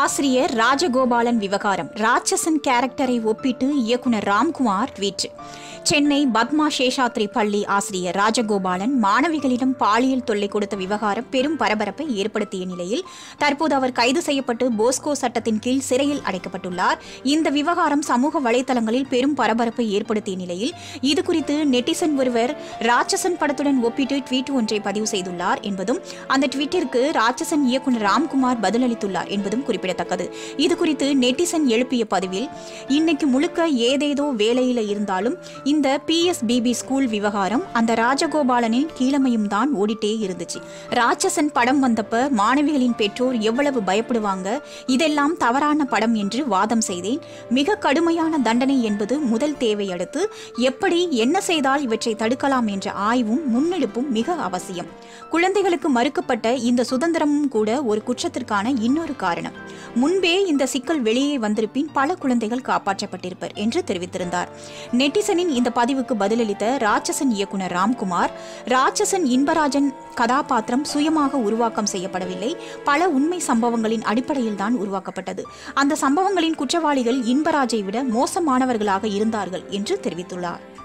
ஆசிரியர் ராஜகோபாலன் விவகாரம் ராட்சசன் கேரக்டரை ஒப்பிட்டு இயக்குனர் ராம்குமார் ட்வீட் சென்னை பத்மா சேஷாத்ரி பள்ளி ஆசிரியர் ராஜகோபாலன் மாணவிகளிடம் பாலியல் தொல்லை கொடுத்த விவகாரம் பெரும் பரபரப்பை ஏற்படுத்திய நிலையில் தற்போது அவர் கைது செய்யப்பட்டு போஸ்கோ சட்டத்தின் கீழ் சிறையில் அடைக்கப்பட்டுள்ளார் இந்த விவகாரம் சமூக வலைதளங்களில் பெரும் பரபரப்பை ஏற்படுத்திய நிலையில் இது குறித்து நெட்டிசன் ஒருவர் ராட்சசன் படத்துடன் ஒப்பிட்டு ட்வீட் ஒன்றை பதிவு செய்துள்ளார் என்பதும் அந்த ட்வீட்டிற்கு ராட்சசன் இயக்குனர் ராம்குமார் பதிலளித்துள்ளார் என்பதும் குறிப்பிடத்தக்கது இது குறித்து நெட்டிசன் எழுப்பிய பதிவில் இன்னைக்கு முழுக்க ஏதேதோ வேலையில இருந்தாலும் இந்த பிஎஸ்பிபி ஸ்கூல் விவகாரம் அந்த ராஜகோபாலனின் கீழமையும் தான் ஓடிட்டே இருந்துச்சு ராட்சசன் படம் வந்தப்ப மாணவிகளின் பெற்றோர் எவ்வளவு பயப்படுவாங்க இதெல்லாம் தவறான படம் என்று வாதம் செய்தேன் மிக கடுமையான தண்டனை என்பது முதல் தேவை அடுத்து எப்படி என்ன செய்தால் இவற்றை தடுக்கலாம் என்ற ஆய்வும் முன்னெடுப்பும் மிக அவசியம் குழந்தைகளுக்கு மறுக்கப்பட்ட இந்த சுதந்திரமும் கூட ஒரு குற்றத்திற்கான இன்னொரு காரணம் முன்பே இந்த சிக்கல் வெளியே வந்திருப்பின் பல குழந்தைகள் காப்பாற்றப்பட்டிருப்பர் என்று தெரிவித்திருந்தார் நெட்டிசனின் இந்த பதிவுக்கு பதிலளித்த ராட்சசன் இயக்குனர் ராம்குமார் ராட்சசன் இன்பராஜன் கதாபாத்திரம் சுயமாக உருவாக்கம் செய்யப்படவில்லை பல உண்மை சம்பவங்களின் அடிப்படையில் தான் உருவாக்கப்பட்டது அந்த சம்பவங்களின் குற்றவாளிகள் இன்பராஜை விட மோசமானவர்களாக இருந்தார்கள் என்று தெரிவித்துள்ளார்